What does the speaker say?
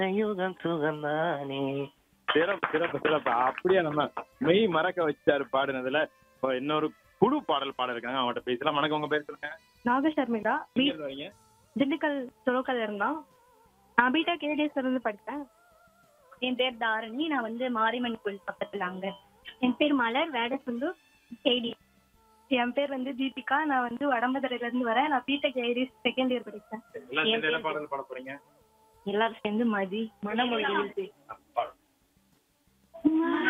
யுகம் சுகந்தானே சிறப்பு சிறப்பு சிறப்பு அப்படியே நம்ம மெய் மறக்க வச்சாரு பாடுனதுல இப்போ இன்னொரு குழு பாடல் பாட இருக்காங்க அவங்கள்ட்ட பேசலாம் வணக்கம் உங்க பேர் சொல்லுங்க நாகசர்மிகா எங்க இருந்து வரீங்க திண்டுக்கல் துரோக்கல் இருந்தான் நான் பிடெக் ஏடிஎஸ் இருந்து படித்தேன் என் பேர் தாரணி நான் வந்து மாரியம்மன் கோயில் பக்கத்துல அங்க என் பேர் மலர் வேடசுந்து ஏடி என் பேர் வந்து தீபிகா நான் வந்து வடமதுரையில இருந்து வரேன் நான் பிடெக் ஏடிஎஸ் செகண்ட் இயர் படித்தேன் எல்லாம் சேர்ந்து என்ன பாடல் பாட போறீங்க எல்லாரும் சேர்ந்து மதி மனமொழி எழுதி பாடு.